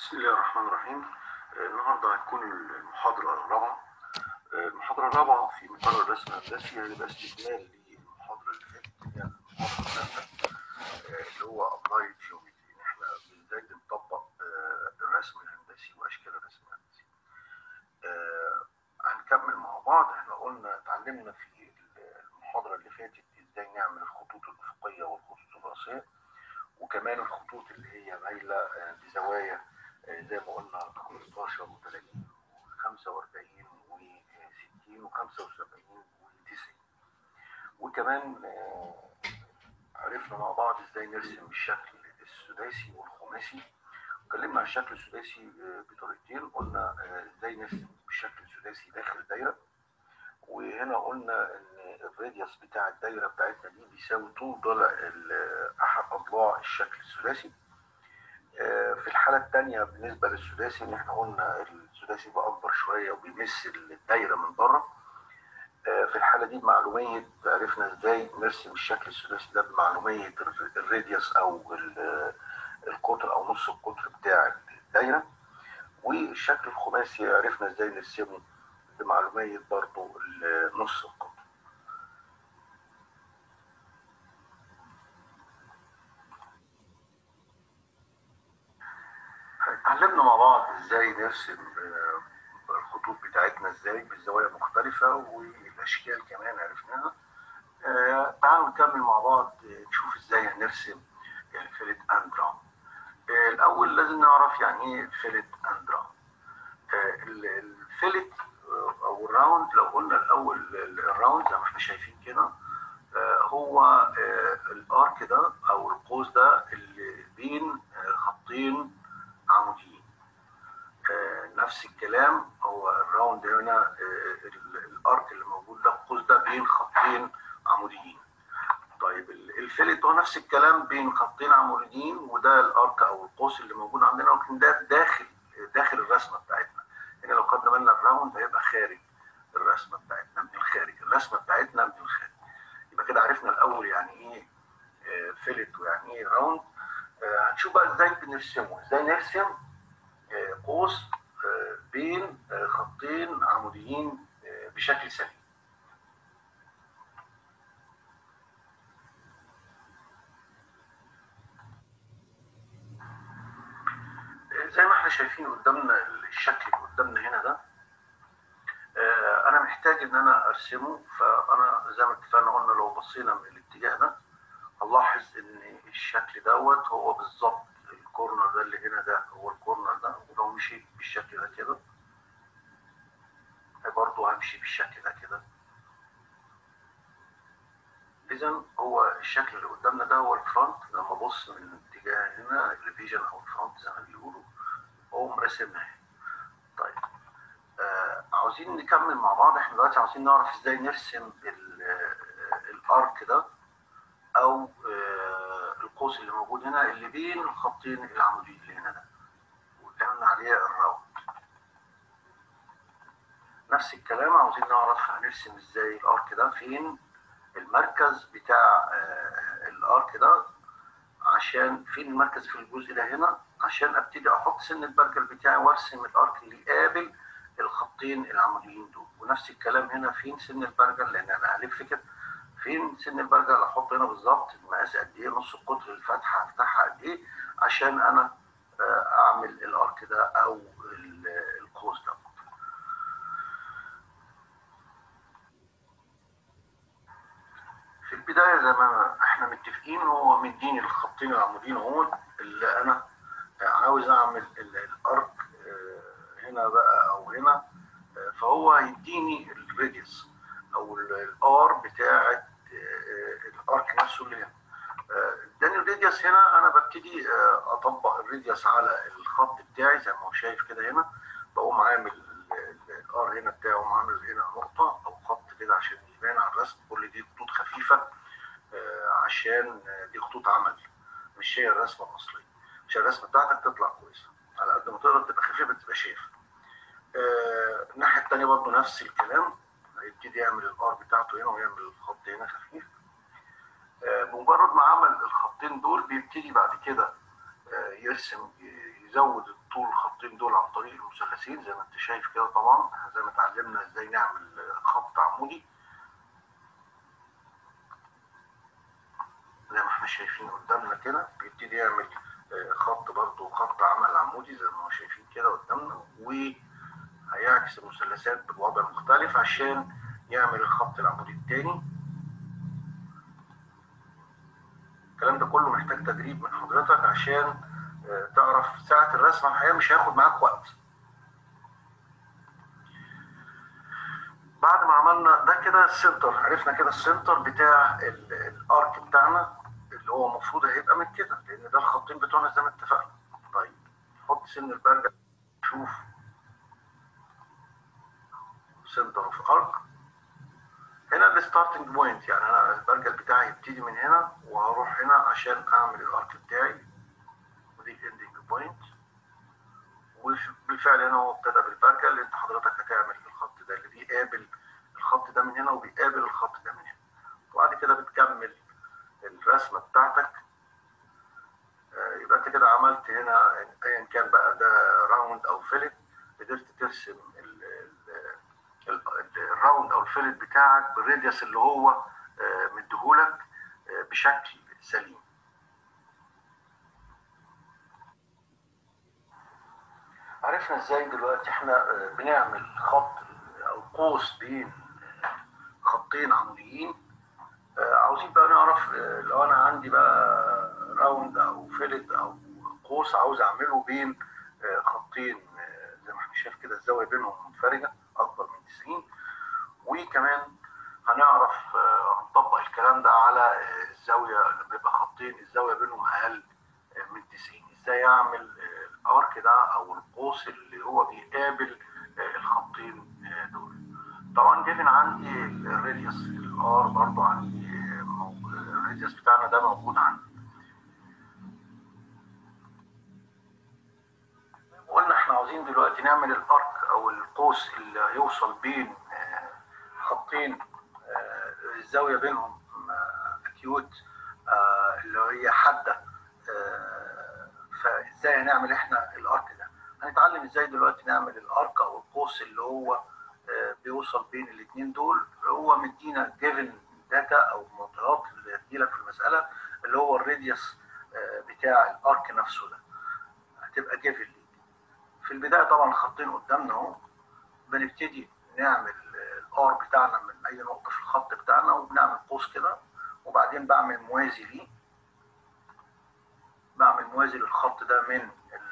بسم الله الرحمن الرحيم آه، النهارده هتكون المحاضرة الرابعة آه، المحاضرة الرابعة في مقرر الرسم الهندسي هيبقى استكمال للمحاضرة اللي فاتت اللي هي المحاضرة الثالثة آه، اللي هو أبلايد جيومتري إن إحنا إزاي بنطبق آه، الرسم الهندسي وأشكال الرسم الهندسي. آه، هنكمل مع بعض إحنا قلنا اتعلمنا في المحاضرة اللي فاتت إزاي نعمل الخطوط الأفقية والخطوط الرأسية وكمان الخطوط اللي هي مايلة آه، بزوايا آه، زي ما قلنا 15 و30 و45 و60 و75 و90 وكمان آه، عرفنا مع بعض ازاي نرسم الشكل السداسي والخماسي اتكلمنا عن الشكل السداسي آه، بطريقتين قلنا آه، ازاي نرسم الشكل السداسي داخل دايره وهنا قلنا ان الراديوس بتاع الدايره بتاعتنا دي بيساوي طول ضلع ال- احد اضلاع الشكل الثلاثي آه، في الحاله الثانيه بالنسبه للسداسي ان احنا قلنا السداسي بقى اكبر شويه وبيمس الدايره من بره آه، في الحاله دي بمعلوميه عرفنا ازاي نرسم الشكل الثلاثي ده بمعلوميه الر- الراديوس او ال- القطر او نص القطر بتاع الدايره والشكل الخماسي عرفنا ازاي نرسمه بمعلوميه برضو ال- نص القطر اتعلمنا مع بعض ازاي نرسم آه، الخطوط بتاعتنا ازاي بالزوايا مختلفة والاشكال كمان عرفناها آه، تعالوا نكمل مع بعض آه، نشوف ازاي هنرسم الفيلت اند راوند آه، الاول لازم نعرف يعني ايه الفيلت اند راوند آه، ال- الفيلت آه، او الراوند لو قلنا الاول ال- الراوند زي ما احنا شايفين كده آه، هو آه، الارك ده او القوس ده اللي بين آه، خطين عموديين آه، نفس الكلام هو الراوند هنا آه، ال- الارك اللي موجود ده القوس ده بين خطين عموديين طيب ال- الفيلت هو نفس الكلام بين خطين عموديين وده الارك او القوس اللي موجود عندنا ولكن ده داخل داخل الرسمه بتاعتنا هنا لو خدنا بالنا الراوند هيبقى خارج الرسمه بتاعتنا من الخارج الرسمه بتاعتنا من الخارج يبقى كده عرفنا الاول يعني ايه آه، فيلت ويعني ايه راوند آه، هنشوف بقى ازاي بنرسمه ازاي نرسم آه، قوس آه، بين آه، خطين عموديين آه، بشكل سليم آه، زي ما احنا شايفين قدامنا الشكل اللي قدامنا هنا ده آه، انا محتاج ان انا ارسمه فانا زي ما اتفقنا قلنا لو بصينا من الاتجاه ده هنلاحظ ان الشكل دوت هو بالظبط الكورنر ده اللي هنا ده هو الكورنر ده ولو مشيت بالشكل ده كده برضه همشي بالشكل ده كده اذا هو الشكل اللي قدامنا ده هو الفرونت لما ابص من الاتجاه هنا الفيجن او الفرونت زي ما بيقولوا هو مرسمها هنا. طيب آه عاوزين نكمل مع بعض احنا دلوقتي عاوزين نعرف ازاي نرسم ال- آه، الارك ده او آه القوس اللي موجود هنا اللي بين الخطين العموديين اللي هنا ده وقلنا عليه الراوند نفس الكلام عاوزين نعرف هنرسم ازاي الارك ده فين المركز بتاع آه، الارك ده عشان فين المركز في الجزء ده هنا عشان ابتدي احط سن البرجل بتاعي وارسم الارك اللي يقابل الخطين العموديين دول ونفس الكلام هنا فين سن البرجل لان انا هلف كده فين سن البرجل احط هنا بالظبط المقاس قد ايه نص القطر الفتحه هفتحها قد ايه عشان انا آه، اعمل الارك ده او ال- القوس ده في البداية زي ما احنا متفقين هو مديني الخطين العموديين اهون اللي انا عاوز اعمل ال- الارك آه، هنا بقى او هنا آه، فهو هيديني الراديوس او الار بتاعت آه، الارك نفسه اللي هنا آه، اداني الراديوس هنا انا ببتدي آه، اطبق الراديوس على الخط بتاعي زي ما هو شايف كده هنا بقوم عامل الار هنا بتاعه عامل هنا نقطه او خط كده عشان يبان على الرسم كل دي خطوط خفيفه آه، عشان آه، دي خطوط عمل مش هي الرسمه الاصليه عشان الرسمه بتاعتك تطلع كويسه على قد ما تقدر تبقى خفيفه تبقى شايفها آه، الناحيه الثانيه برضه نفس الكلام هيبتدي يعمل الار بتاعته هنا ويعمل الخط هنا خفيف آه، بمجرد ما عمل الخطين دول بيبتدي بعد كده آه، يرسم يزود الطول طول الخطين دول عن طريق المثلثين زي ما انت شايف كده طبعا زي ما اتعلمنا ازاي نعمل خط عمودي زي ما احنا شايفين قدامنا كده بيبتدي يعمل خط برضه خط عمل عمودي زي ما هو شايفين كده قدامنا وهيعكس المثلثات بوضع مختلف عشان يعمل الخط العمودي التاني الكلام ده كله محتاج تدريب من حضرتك عشان تعرف ساعة الرسم الحقيقة مش هياخد معاك وقت بعد ما عملنا ده كده السنتر عرفنا كده السنتر بتاع الارك بتاعنا اللي هو المفروض هيبقى من كده لان ده الخطين بتوعنا زي ما اتفقنا طيب نحط سن البرجل نشوف سنتر اوف ارك هنا الستارتنج بوينت يعني انا البرجل بتاعي يبتدي من هنا وهروح هنا عشان اعمل الارك بتاعي ودي الاندنج بوينت وبالفعل هنا هو ابتدى بالبرجل اللي انت حضرتك هتعمل الخط ده اللي بيقابل الخط ده من هنا وبيقابل الخط ده من هنا وبعد كده بتكمل الرسمه بتاعتك يبقى انت كده عملت هنا ايا كان بقى ده راوند او فيلت قدرت ترسم الراوند او الفيلت بتاعك بالراديوس اللي هو مديهولك بشكل سليم عرفنا ازاي دلوقتي احنا بنعمل خط او قوس بين خطين عموديين عاوزين بقى نعرف لو انا عندي بقى راوند او فيلت او قوس عاوز اعمله بين خطين زي ما احنا شايف كده الزاويه بينهم منفرجه اكبر من 90 وكمان هنعرف هنطبق الكلام ده على الزاويه لما يبقى خطين الزاويه بينهم اقل من 90 ازاي اعمل الارك ده او القوس اللي هو بيقابل الخطين دول طبعا جيفن عندي الراديوس الار برضو عندي الراديوس بتاعنا ده موجود عندي قلنا احنا عاوزين دلوقتي نعمل الارك او القوس اللي هيوصل بين خطين الزاويه بينهم اكيوت اللي هي حاده فازاي هنعمل احنا الارك ده هنتعلم ازاي دلوقتي نعمل الارك او القوس اللي هو بيوصل بين الاثنين دول هو مدينا جيفن داتا او معطيات اللي هتجيلك في المساله اللي هو الراديوس بتاع الارك نفسه ده هتبقى جيفن ليك في البدايه طبعا خطين قدامنا اهو بنبتدي نعمل الار بتاعنا من اي نقطه في الخط بتاعنا وبنعمل قوس كده وبعدين بعمل موازي ليه بعمل موازي للخط ده من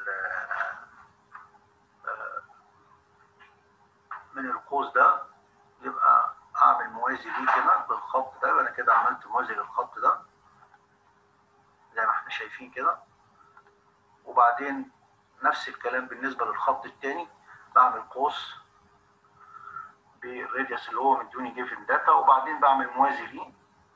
من القوس ده يبقى اعمل موازي ليه كده بالخط ده يبقى انا كده عملت موازي للخط ده زي ما احنا شايفين كده وبعدين نفس الكلام بالنسبه للخط الثاني بعمل قوس بالراديوس اللي هو مدوني جيفن داتا وبعدين بعمل موازي ليه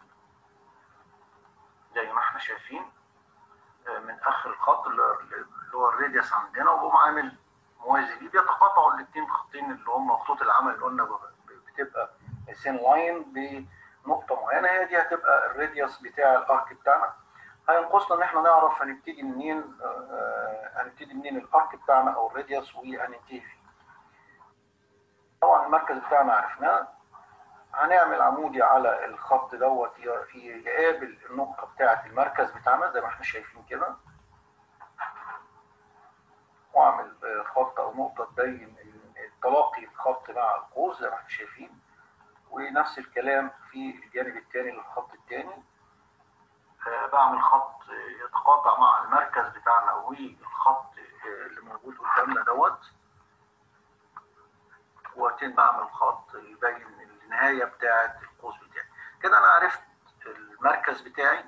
زي ما احنا شايفين من اخر الخط اللي هو الراديوس عندنا وبقوم عامل موازي ليه بيتقاطعوا الاثنين خطين اللي هم خطوط العمل اللي قلنا بتبقى سين لاين بنقطه معينه هي دي هتبقى الراديوس بتاع الارك بتاعنا هينقصنا ان احنا نعرف هنبتدي منين آه هنبتدي منين الارك بتاعنا او الراديوس وهننتهي فيه طبعا المركز بتاعنا عرفناه هنعمل عمودي على الخط دوت يقابل النقطه بتاعه المركز بتاعنا زي ما احنا شايفين كده واعمل خط او نقطه تبين تلاقي الخط مع القوس زي ما احنا شايفين ونفس الكلام في الجانب الثاني للخط الثاني بعمل خط يتقاطع مع المركز بتاعنا والخط اللي موجود قدامنا دوت وبعدين بعمل خط يبين النهايه بتاعه القوس بتاعي كده انا عرفت المركز بتاعي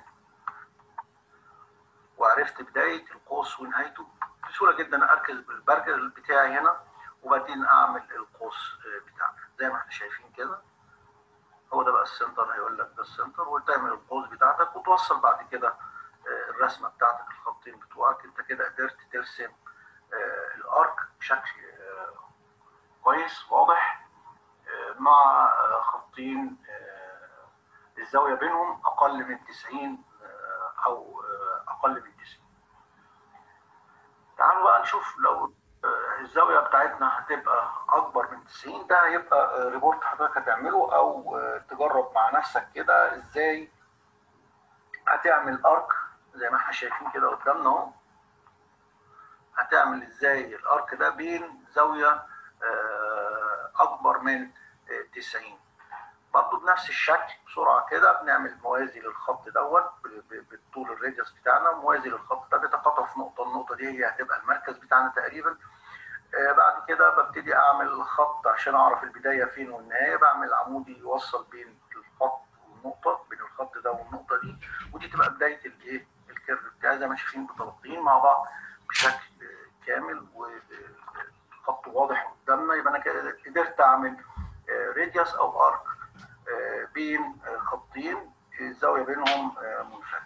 وعرفت بدايه القوس ونهايته بسهوله جدا اركز بالبرجر بتاعي هنا وبعدين اعمل القوس بتاعي زي ما احنا شايفين كده هو ده بقى السنتر هيقول لك ده السنتر وتعمل القوس بتاعتك وتوصل بعد كده الرسمه بتاعتك الخطين بتوعك انت كده قدرت ترسم الارك بشكل كويس واضح مع خطين الزاويه بينهم اقل من 90 او اقل من 90 تعالوا تعالوا بقى نشوف لو الزاويه بتاعتنا هتبقى اكبر من 90 ده هيبقى ريبورت حضرتك هتعمله او تجرب مع نفسك كده ازاي هتعمل ارك زي ما احنا شايفين كده قدامنا اهو هتعمل ازاي الارك ده بين زاويه اكبر من 90 برضه بنفس الشكل بسرعه كده بنعمل موازي للخط دوت بالطول الراديوس بتاعنا موازي للخط ده بيتقاطع في نقطه النقطه دي هي هتبقى المركز بتاعنا تقريبا آه بعد كده ببتدي اعمل خط عشان اعرف البدايه فين والنهايه بعمل عمودي يوصل بين الخط والنقطه بين الخط ده والنقطه دي ودي تبقى بدايه الايه الكيرف بتاعي زي ما شايفين متبطئين مع بعض بشكل كامل والخط واضح قدامنا يبقى انا كده قدرت اعمل راديوس او ارك بين خطين الزاويه بينهم منفرده.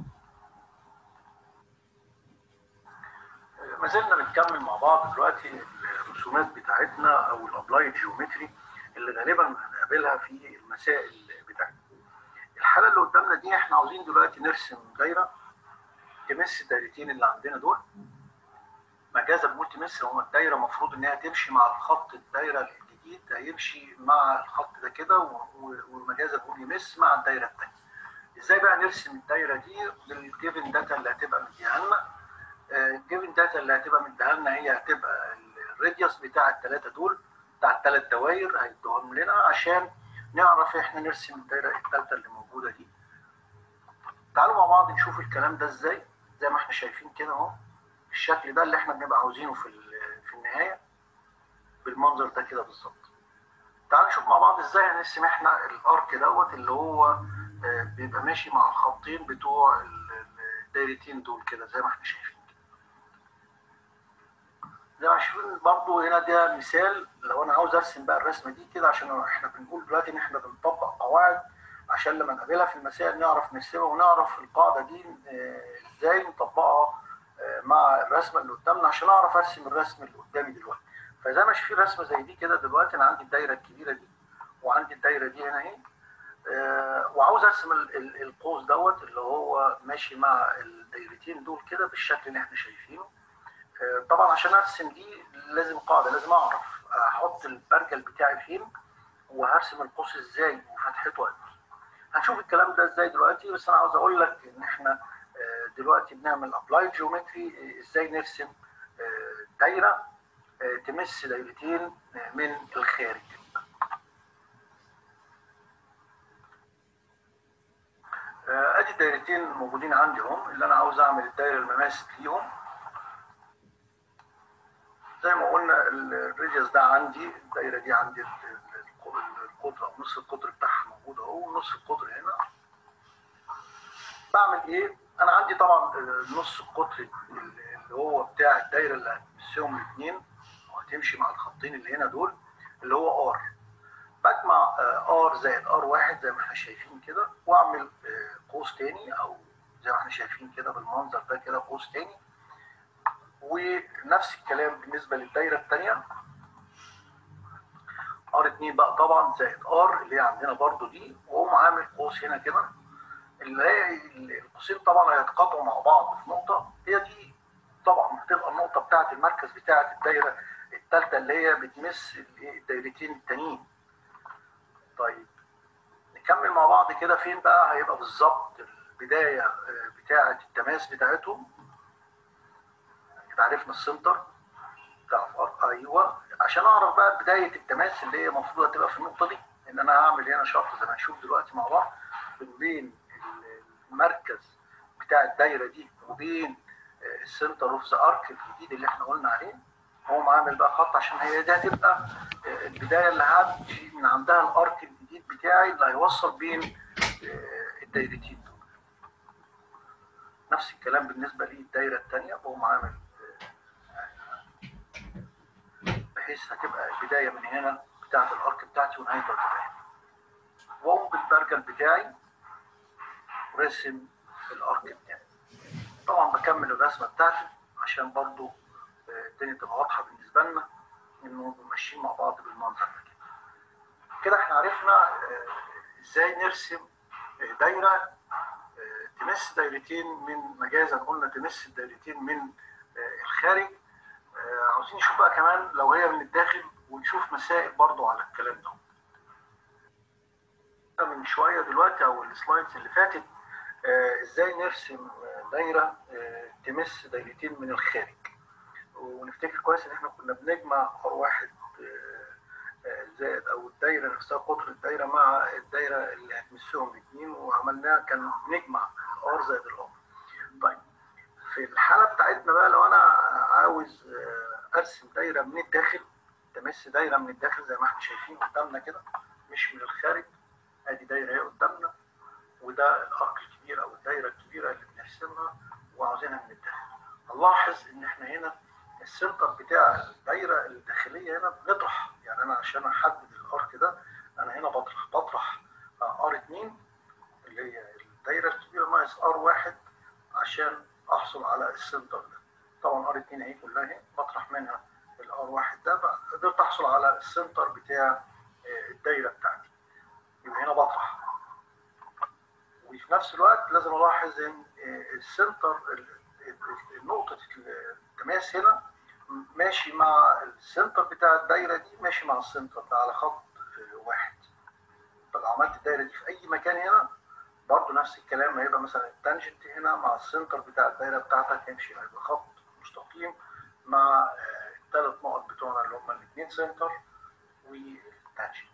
ما زلنا بنكمل مع بعض دلوقتي الرسومات بتاعتنا او الابلايد جيومتري اللي غالبا هنقابلها في المسائل بتاعتنا. الحاله اللي قدامنا دي احنا عاوزين دلوقتي نرسم دايره تمس الدايرتين اللي عندنا دول مجازا بنقول تمس هو الدايره المفروض انها تمشي مع الخط الدايره الجديد هيمشي مع الخط ده كده ومجازا بنقول يمس مع الدايره الثانيه. ازاي بقى نرسم الدايره دي بالجيفن داتا اللي هتبقى مديها لنا الجيفن داتا اللي هتبقى مديها لنا هي هتبقى الراديوس بتاع الثلاثه دول بتاع الثلاث دوائر هيدوهم لنا عشان نعرف احنا نرسم الدايره الثالثه اللي موجوده دي. تعالوا مع بعض نشوف الكلام ده ازاي زي ما احنا شايفين كده اهو الشكل ده اللي احنا بنبقى عاوزينه في في النهايه بالمنظر ده كده بالظبط. تعالوا نشوف مع بعض ازاي هنرسم احنا الارك دوت اللي هو بيبقى ماشي مع الخطين بتوع الدايرتين دول كده زي ما احنا شايفين زي ما شايفين برضو هنا ده مثال لو انا عاوز ارسم بقى الرسمه دي كده عشان احنا بنقول دلوقتي ان احنا بنطبق قواعد عشان لما نقابلها في المسائل نعرف نرسمها ونعرف القاعده دي ازاي نطبقها مع الرسمه اللي قدامنا عشان اعرف ارسم الرسم اللي قدامي دلوقتي فزي ما شايفين رسمه زي دي كده دلوقتي انا عندي الدايره الكبيره دي وعندي الدايره دي هنا اهي آه وعاوز ارسم القوس دوت اللي هو ماشي مع الدايرتين دول كده بالشكل اللي احنا شايفينه آه طبعا عشان ارسم دي لازم قاعده لازم اعرف احط البرجل بتاعي فين وهرسم القوس ازاي وفتحته قد هنشوف الكلام ده ازاي دلوقتي بس انا عاوز اقول لك ان احنا آه دلوقتي بنعمل ابلايد جيومتري ازاي نرسم دايره تمس دايرتين من الخارج ادي الدايرتين موجودين عندي هم اللي انا عاوز اعمل الدايره المماثل ليهم زي ما قلنا الريديوس ده عندي الدايره دي عندي القطر او نص القطر بتاعها موجود اهو ونص القطر هنا بعمل ايه؟ انا عندي طبعا نص القطر اللي هو بتاع الدايره اللي هتمسهم الاثنين وهتمشي مع الخطين اللي هنا دول اللي هو ار بجمع ار زائد ار واحد زي ما احنا شايفين كده واعمل قوس تاني او زي ما احنا شايفين كده بالمنظر ده كده قوس تاني ونفس الكلام بالنسبه للدايره الثانيه ار 2 بقى طبعا زائد ار اللي هي عندنا برضو دي واقوم عامل قوس هنا كده اللي هي القوسين طبعا هيتقاطعوا مع بعض في نقطه هي دي طبعا هتبقى النقطه بتاعه المركز بتاعه الدايره الثالثه اللي هي بتمس الدايرتين التانيين طيب نكمل مع بعض كده فين بقى هيبقى بالظبط البدايه بتاعه التماس بتاعتهم يبقى عرفنا السنتر بتاع الارك ايوه عشان اعرف بقى بدايه التماس اللي هي المفروض هتبقى في النقطه دي ان انا هعمل هنا شرط زي ما هنشوف دلوقتي مع بعض بين المركز بتاع الدايره دي وبين السنتر اوف ذا ارك الجديد اللي احنا قلنا عليه هو عامل بقى خط عشان هي دي هتبقى البدايه اللي هتمشي من عندها الارك الجديد بتاعي اللي هيوصل بين الدايرتين دول. نفس الكلام بالنسبه للدايره الثانيه بقوم عامل بحيث هتبقى البدايه من هنا بتاعت الارك بتاعتي ونهايتها تبقى هنا. واقوم بالبرجل بتاعي راسم الارك بتاعي. طبعا بكمل الرسمه بتاعتي عشان برضو الدنيا تبقى واضحه بالنسبه لنا انه ماشيين مع بعض بالمنظر ده كده. كده احنا عرفنا ازاي نرسم دايره تمس دايرتين من مجازا قلنا تمس الدايرتين من الخارج آه، عاوزين نشوف بقى كمان لو هي من الداخل ونشوف مسائل برضو على الكلام ده من شويه دلوقتي او السلايدز اللي فاتت آه، ازاي نرسم دايره آه، تمس دايرتين من الخارج ونفتكر كويس ان احنا كنا بنجمع ار واحد زائد او الدايره نفسها قطر الدايره مع الدايره اللي هتمسهم الاثنين وعملناها كان نجمع ار زائد الار طيب في الحاله بتاعتنا بقى لو انا عاوز ارسم دايره من الداخل تمس دايره من الداخل زي ما احنا شايفين قدامنا كده مش من الخارج ادي دايره اهي قدامنا وده الارك الكبير او الدايره الكبيره اللي بنرسمها وعاوزينها من الداخل هنلاحظ ان احنا هنا السنتر بتاع الدايره الداخليه هنا بنطرح يعني انا عشان احدد الارك ده انا هنا بطرح بطرح ار 2 اللي هي الدايره الكبيره ناقص ار 1 عشان احصل على السنتر ده طبعا ار 2 اهي كلها اهي بطرح منها الار 1 ده قدرت احصل على السنتر بتاع الدايره بتاعتي يبقى هنا بطرح وفي نفس الوقت لازم الاحظ ان السنتر نقطه التماس هنا ماشي مع السنتر بتاع الدايره دي ماشي مع السنتر ده على خط واحد طب عملت الدايره دي في اي مكان هنا برضه نفس الكلام هيبقى مثلا التانجنت هنا مع السنتر بتاع الدايره بتاعتك يمشي هيبقى خط مستقيم مع الثلاث نقط بتوعنا اللي هم الاثنين سنتر والتانجنت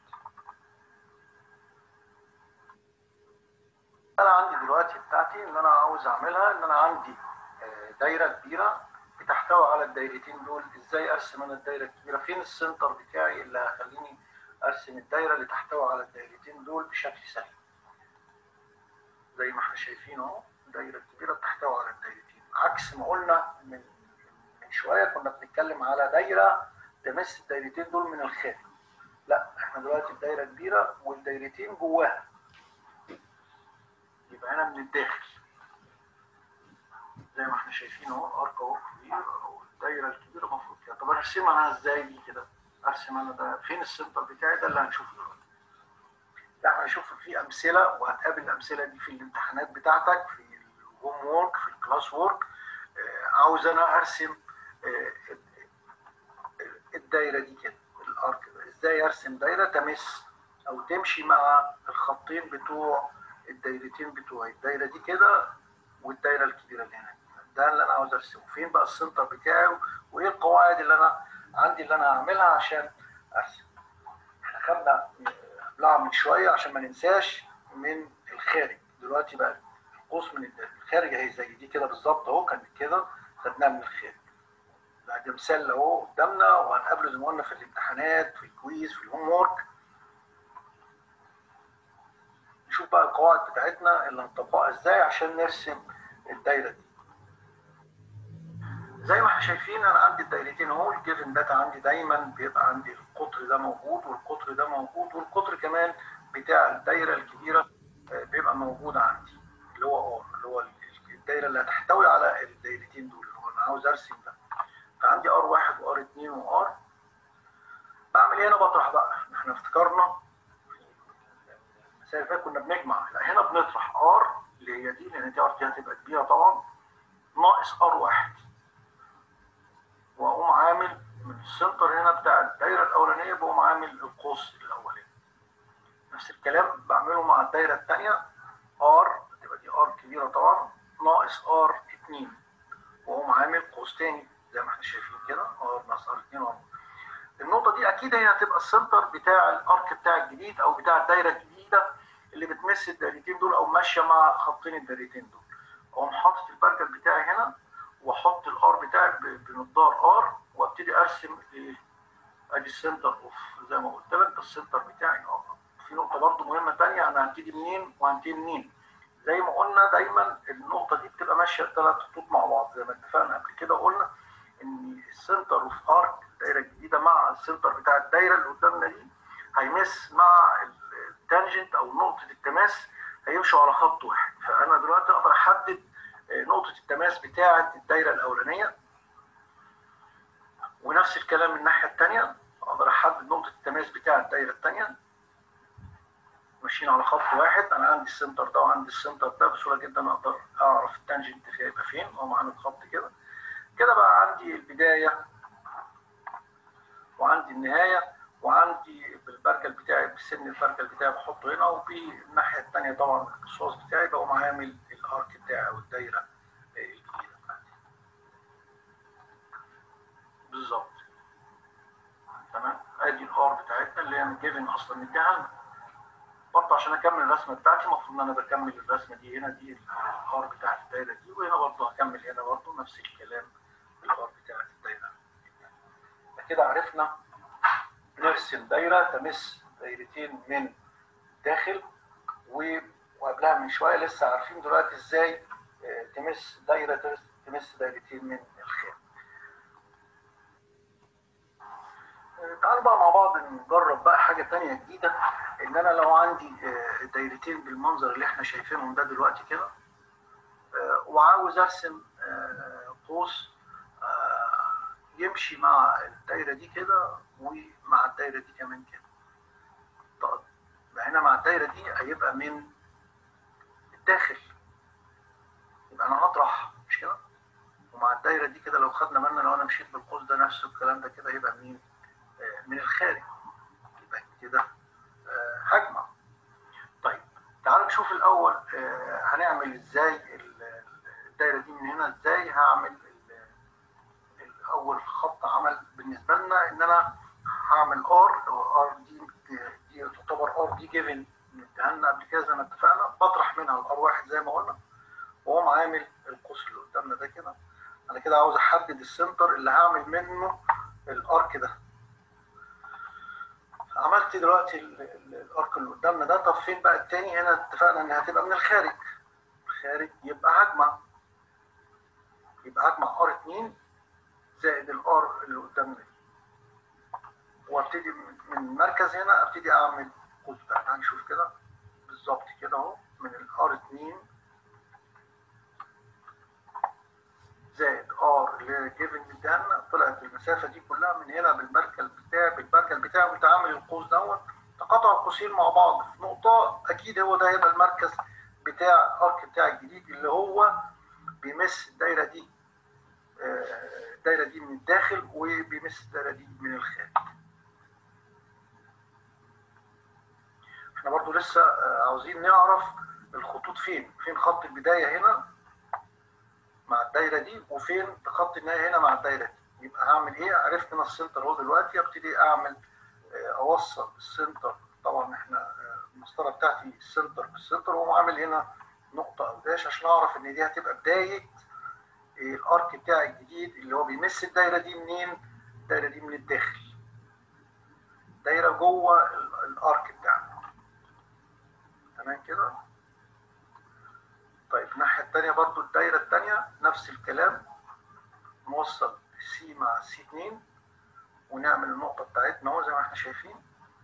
انا عندي دلوقتي بتاعتي ان انا عاوز اعملها ان انا عندي دايره كبيره بتحتوي على الدايرتين دول ازاي ارسم انا الدايره الكبيره فين السنتر بتاعي اللي هيخليني ارسم الدايره اللي تحتوي على الدايرتين دول بشكل سهل زي ما احنا شايفين اهو الدايره الكبيره بتحتوي على الدايرتين عكس ما قلنا من من شويه كنا بنتكلم على دايره تمس الدايرتين دول من الخارج لا احنا دلوقتي الدايره كبيره والدايرتين جواها يبقى هنا من الداخل زي ما احنا شايفين اهو الارك اهو كبير والدايره الكبيره المفروض كده طب ارسمها انا ازاي دي كده؟ ارسم انا ده فين السنتر بتاعي ده اللي هنشوفه دلوقتي. ده احنا هنشوف في امثله وهتقابل الامثله دي في الامتحانات بتاعتك في الهوم وورك في الكلاس وورك آه عاوز انا ارسم آه الدايره دي كده الارك ده ازاي ارسم دايره تمس او تمشي مع الخطين بتوع الدايرتين بتوعي الدايره دي كده والدايره الكبيره اللي هنا ده اللي انا عاوز ارسمه فين بقى السنتر بتاعه وايه القواعد اللي انا عندي اللي انا هعملها عشان ارسم احنا خدنا قبلها من شويه عشان ما ننساش من الخارج دلوقتي بقى القوس من الخارج اهي زي دي كده بالظبط اهو كانت كده خدناها من الخارج ده مثال اهو قدامنا وهنقابله زي ما قلنا في الامتحانات في الكويز في الهوم وورك نشوف بقى القواعد بتاعتنا اللي هنطبقها ازاي عشان نرسم الدايره دي زي ما احنا شايفين انا عندي الدايرتين اهو الجيفن داتا عندي دايما بيبقى عندي القطر ده موجود والقطر ده موجود والقطر كمان بتاع الدايره الكبيره بيبقى موجود عندي اللي هو ار اللي هو الدايره اللي هتحتوي على الدايرتين دول اللي هو انا عاوز ارسم ده فعندي ار واحد وار اتنين وار بعمل ايه هنا بطرح بقى احنا افتكرنا المثال اللي كنا بنجمع لا هنا بنطرح ار اللي هي دي لان دي ار دي هتبقى كبيره طبعا ناقص ار واحد واقوم عامل من السنتر هنا بتاع الدايره الاولانيه بقوم عامل القوس الاولاني نفس الكلام بعمله مع الدايره الثانيه ار تبقى دي ار كبيره طبعا ناقص ار 2 واقوم عامل قوس تاني زي ما احنا شايفين كده ار ناقص ار 2 ار النقطه دي اكيد هي هتبقى السنتر بتاع الارك بتاع الجديد او بتاع الدايره الجديده اللي بتمس الدايرتين دول او ماشيه مع خطين الدايرتين دول اقوم حاطط البرجل بتاعي هنا واحط الار بتاعي بمقدار ار وابتدي ارسم ايه ادي السنتر اوف زي ما قلت لك ده السنتر بتاعي اه في نقطه برضو مهمه ثانيه انا هبتدي منين وهنتهي منين زي ما قلنا دايما النقطه دي بتبقى ماشيه ثلاث خطوط مع بعض زي ما اتفقنا قبل كده قلنا ان السنتر اوف ارك الدايره الجديده مع السنتر بتاع الدايره اللي قدامنا دي هيمس مع التانجنت او نقطه التماس هيمشوا على خط واحد فانا دلوقتي اقدر احدد نقطه التماس بتاعه الدايره الاولانيه ونفس الكلام من الناحيه الثانيه اقدر احدد نقطه التماس بتاعه الدايره الثانيه ماشيين على خط واحد انا عندي السنتر ده وعندي السنتر ده بسهوله جدا اقدر اعرف التانجنت فيها يبقى فين اقوم عامل خط كده كده بقى عندي البدايه وعندي النهايه وعندي بالبرجل بتاعي بسن البرجل بتاعي بحطه هنا وبالناحيه الثانيه طبعا القصاص بتاعي بقوم عامل الارك بتاعي او الدايره الجديده بتاعتي بالظبط تمام ادي الار بتاعتنا اللي هي جيفن اصلا مديها لنا برضه عشان اكمل الرسمه بتاعتي المفروض ان انا بكمل الرسمه دي هنا دي الار بتاعت الدايره دي وهنا برضه هكمل هنا برضه نفس الكلام الار بتاعت الدايره كده عرفنا نرسم دايره تمس دايرتين من داخل وقبلها من شويه لسه عارفين دلوقتي ازاي تمس دايره تمس دايرتين من الخارج تعالوا بقى مع بعض نجرب بقى حاجه تانية جديده ان انا لو عندي دايرتين بالمنظر اللي احنا شايفينهم ده دلوقتي كده وعاوز ارسم قوس يمشي مع الدايره دي كده ومع الدايره دي كمان كده طب هنا مع الدايره دي هيبقى من الداخل يبقى انا هطرح مش كده ومع الدايره دي كده لو خدنا بالنا لو انا مشيت بالقوس ده نفس الكلام ده كده هيبقى منين من الخارج يبقى كده هجمع طيب تعالوا نشوف الاول هنعمل ازاي الدايره دي من هنا ازاي هعمل اول خط عمل بالنسبه لنا ان انا هعمل ار ار دي دي تعتبر ار دي جيفن اديها لنا قبل كده زي ما اتفقنا بطرح منها الار واحد زي ما قلنا واقوم عامل القوس اللي قدامنا ده كده انا كده عاوز احدد السنتر اللي هعمل منه الارك ده عملت دلوقتي الارك اللي قدامنا ده طب فين بقى التاني هنا اتفقنا انها هتبقى من الخارج الخارج يبقى هجمع يبقى هجمع ار 2 زائد الار اللي قدامنا دي وابتدي من المركز هنا ابتدي اعمل قوس بقى هنشوف كده بالظبط كده اهو من الار 2 زائد ار اللي هي جيفن مدانا طلعت المسافه دي كلها من هنا بالمركز بتاعي بالمركز بتاعي كنت عامل القوس دوت تقاطع القوسين مع بعض في نقطه اكيد هو ده هيبقى المركز بتاع الارك بتاعي الجديد اللي هو بيمس الدايره دي الدايره دي من الداخل وبيمس الدايره دي من الخارج احنا برضو لسه عاوزين نعرف الخطوط فين فين خط البدايه هنا مع الدايره دي وفين خط النهايه هنا مع الدايره دي يبقى هعمل ايه عرفت انا السنتر اهو دلوقتي ابتدي اعمل اوصل السنتر طبعا احنا المسطره بتاعتي السنتر بالسنتر واقوم عامل هنا نقطه او داش عشان اعرف ان دي هتبقى بدايه الارك بتاعي الجديد اللي هو بيمس الدايره دي منين؟ الدايره دي من الداخل. دايره جوه الارك بتاعنا. تمام كده؟ طيب الناحيه الثانيه برضو الدايره الثانيه نفس الكلام نوصل سي مع سي 2 ونعمل النقطه بتاعتنا اهو زي ما احنا شايفين.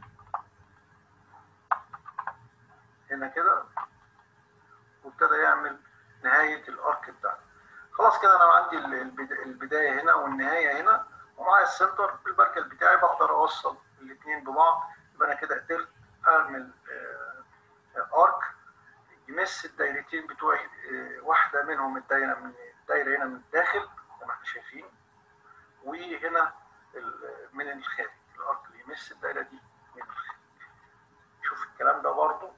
هنا كده وابتدى يعمل نهايه الارك بتاعنا. خلاص كده انا عندي البدايه هنا والنهايه هنا ومعايا السنتر بالبركل بتاعي بقدر اوصل الاثنين ببعض يبقى انا كده قدرت اعمل ارك يمس الدايرتين بتوعي واحده منهم الدايره من الدايره هنا من الداخل زي ما احنا شايفين وهنا من الخارج الارك اللي يمس الدايره دي من الخارج شوف الكلام ده برضو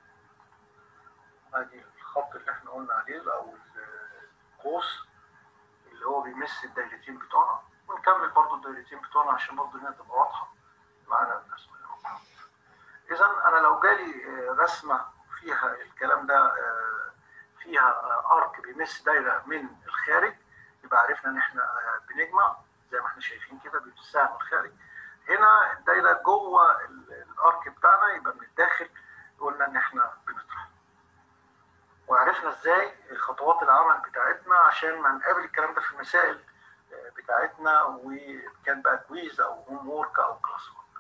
ادي الخط اللي احنا قلنا عليه او قوس اللي هو بيمس الدايرتين بتوعنا ونكمل برضو الدايرتين بتوعنا عشان برضو هنا تبقى واضحه معانا الرسمه اذا انا لو جالي رسمه فيها الكلام ده فيها ارك بيمس دايره من الخارج يبقى عرفنا ان احنا بنجمع زي ما احنا شايفين كده بيمسها من الخارج هنا الدايره جوه الارك بتاعنا يبقى من الداخل قلنا ان احنا بنطرح وعرفنا ازاي خطوات العمل بتاعتنا عشان ما نقابل الكلام ده في المسائل بتاعتنا وكان بقى كويز او هوم وورك او كلاس وورك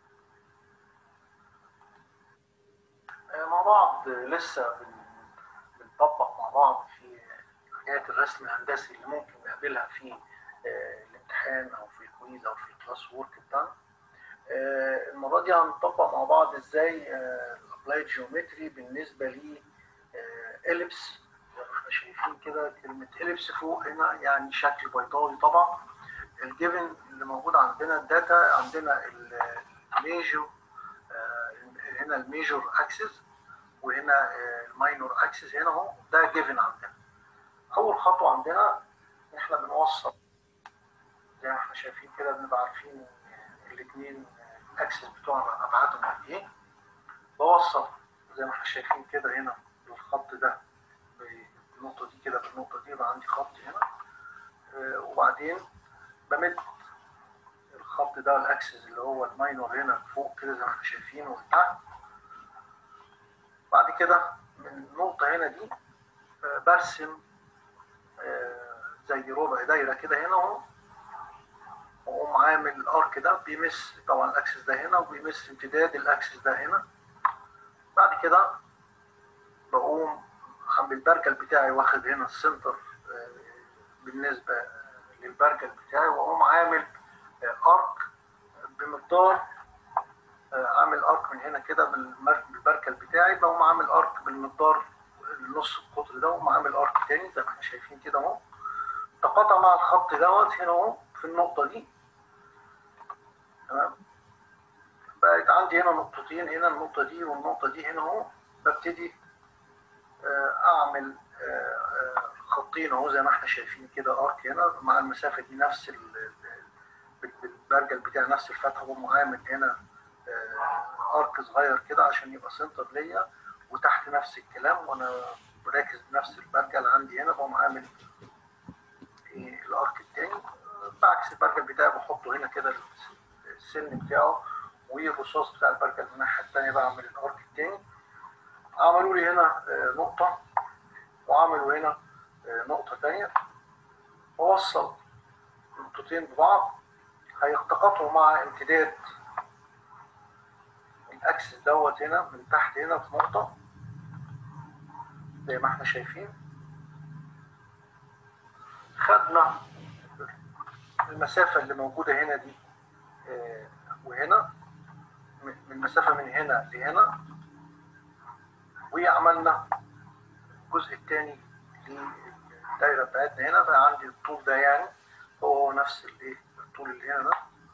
مع بعض لسه بنطبق مع بعض في حاجات الرسم الهندسي اللي ممكن نقابلها في الامتحان او في الكويز او في الكلاس وورك بتاعنا المره دي هنطبق مع بعض ازاي الابلايد جيومتري بالنسبه لي اليبس زي ما احنا شايفين كده كلمة اليبس فوق هنا يعني شكل بيضاوي طبعا الجيفن اللي موجود عندنا الداتا عندنا الميجور هنا الميجور اكسس وهنا الماينور اكسس هنا اهو ده جيفن عندنا اول خطوه عندنا احنا بنوصل زي ما احنا شايفين كده بنبقى عارفين الاثنين الاكسس بتوعنا ابعادهم قد ايه بوصل زي ما احنا شايفين كده هنا الخط ده بالنقطه دي كده بالنقطه دي يبقى عندي خط هنا آه وبعدين بمد الخط ده الاكسس اللي هو الماينور هنا فوق كده زي ما احنا شايفين وتحت بعد كده من النقطه هنا دي آه برسم آه زي ربع دايره كده هنا اهو واقوم عامل الارك ده بيمس طبعا الاكسس ده هنا وبيمس امتداد الاكسس ده هنا بعد كده بقوم عند البرجل بتاعي واخد هنا السنتر بالنسبه للبرجل بتاعي واقوم عامل ارك بمقدار عامل ارك من هنا كده بالبرجل بتاعي بقوم عامل ارك بالمقدار النص القطر ده واقوم عامل ارك تاني زي ما احنا شايفين كده اهو تقاطع مع الخط دوت هنا اهو في النقطه دي تمام بقت عندي هنا نقطتين هنا النقطه دي والنقطه دي هنا اهو ببتدي اعمل خطين اهو زي ما احنا شايفين كده ارك هنا مع المسافه دي نفس البرجل بتاعي نفس الفتحه بقوم عامل هنا ارك صغير كده عشان يبقى سنتر ليا وتحت نفس الكلام وانا راكز بنفس البرجل عندي هنا بقوم عامل الارك التاني بعكس البرجل بتاعي بحطه هنا كده السن بتاعه والرصاص بتاع البرجل من الناحيه التانيه بعمل الارك التاني عملوا لي هنا نقطة وعملوا هنا نقطة تانية ووصل نقطتين ببعض هيلتقطوا مع امتداد الاكسس دوت هنا من تحت هنا في نقطة زي ما احنا شايفين خدنا المسافة اللي موجودة هنا دي وهنا من مسافة من هنا لهنا وعملنا الجزء الثاني للدايره بتاعتنا هنا بقى عندي الطول ده يعني هو نفس الايه الطول اللي هنا ده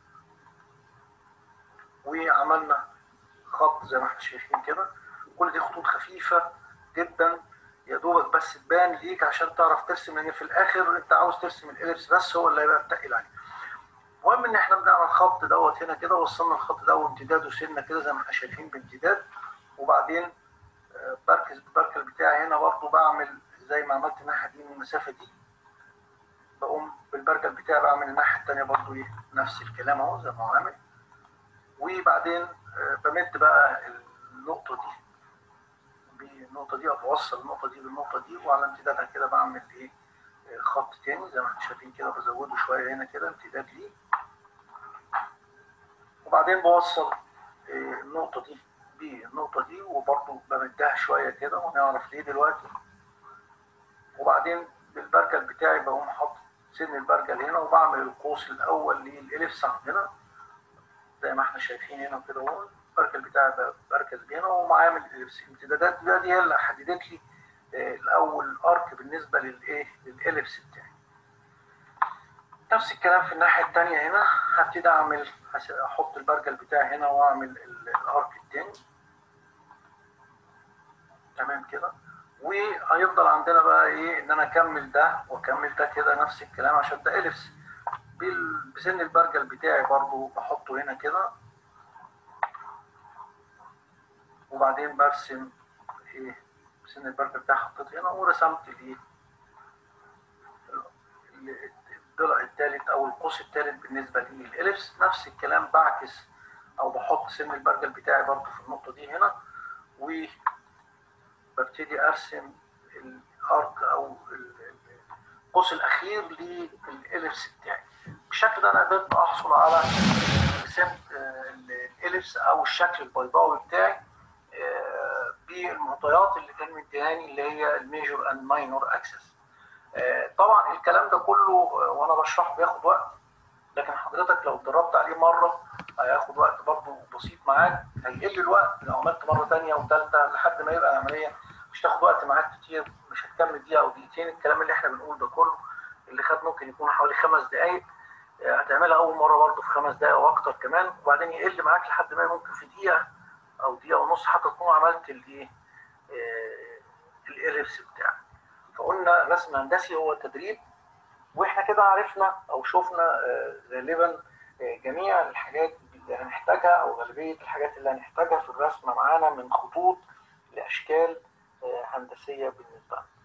وعملنا خط زي ما احنا شايفين كده كل دي خطوط خفيفه جدا يا دوبك بس تبان ليك عشان تعرف ترسم لان في الاخر انت عاوز ترسم الاليبس بس هو اللي هيبقى متقل عليه المهم ان احنا بنعمل الخط دوت هنا كده وصلنا الخط ده وامتداده سنه كده زي ما احنا شايفين بامتداد وبعدين بركز البركل بتاعي هنا برضو بعمل زي ما عملت الناحيه دي من المسافه دي بقوم بالبركل بتاعي بعمل الناحيه الثانيه برضو ايه نفس الكلام اهو زي ما هو عامل وبعدين بمد بقى النقطه دي بالنقطه دي او بوصل النقطه دي بالنقطه دي وعلى امتدادها كده بعمل ايه خط تاني زي ما احنا شايفين كده بزوده شويه هنا كده امتداد ليه وبعدين بوصل النقطه دي بالنقطة دي وبرضه بمدها شوية كده ونعرف ليه دلوقتي وبعدين بالبرجل بتاعي بقوم حاطط سن البرجل هنا وبعمل القوس الأول للإليبس عندنا زي ما احنا شايفين هنا كده اهو البرجل بتاعي بركز هنا ومعامل الإليبس الامتدادات دي, دي هي اللي حددت لي الأول أرك بالنسبة للإيه للإليبس بتاعي نفس الكلام في الناحية التانية هنا هبتدي أعمل أحط البرجل بتاعي هنا وأعمل الأرك التاني تمام كده وهيفضل عندنا بقى ايه ان انا اكمل ده واكمل ده كده نفس الكلام عشان ده الفس بسن البرجل بتاعي برضو بحطه هنا كده وبعدين برسم ايه بسن البرجل بتاعي حطيته هنا ورسمت الايه الضلع الثالث او القوس الثالث بالنسبه للاليبس نفس الكلام بعكس او بحط سن البرجل بتاعي برضو في النقطه دي هنا و ببتدي ارسم الارك او القوس الاخير للاليبس بتاعي بالشكل ده انا قدرت احصل على رسم الاليبس او الشكل البيضاوي بتاعي بالمعطيات اللي كان مديهاني اللي هي الميجور اند ماينور اكسس طبعا الكلام ده كله وانا بشرحه بياخد وقت لكن حضرتك لو اتدربت عليه مره هياخد وقت برضه بسيط معاك هيقل الوقت لو عملت مره ثانيه وثالثه لحد ما يبقى العمليه مش تاخد وقت معاك كتير مش هتكمل دقيقه او دقيقتين الكلام اللي احنا بنقوله ده كله اللي خد ممكن يكون حوالي خمس دقائق آه، هتعملها اول مره برضه في خمس دقائق او اكتر كمان وبعدين يقل معاك لحد ما ممكن في دقيقه او دقيقه ونص حتى تكون عملت الايه الاليبس بتاعك فقلنا الرسم الهندسي هو تدريب واحنا كده عرفنا او شفنا آه، غالبا آه، جميع الحاجات اللي هنحتاجها او غالبيه الحاجات اللي هنحتاجها في الرسم معانا من خطوط لاشكال آه، هندسيه بالنسبه لنا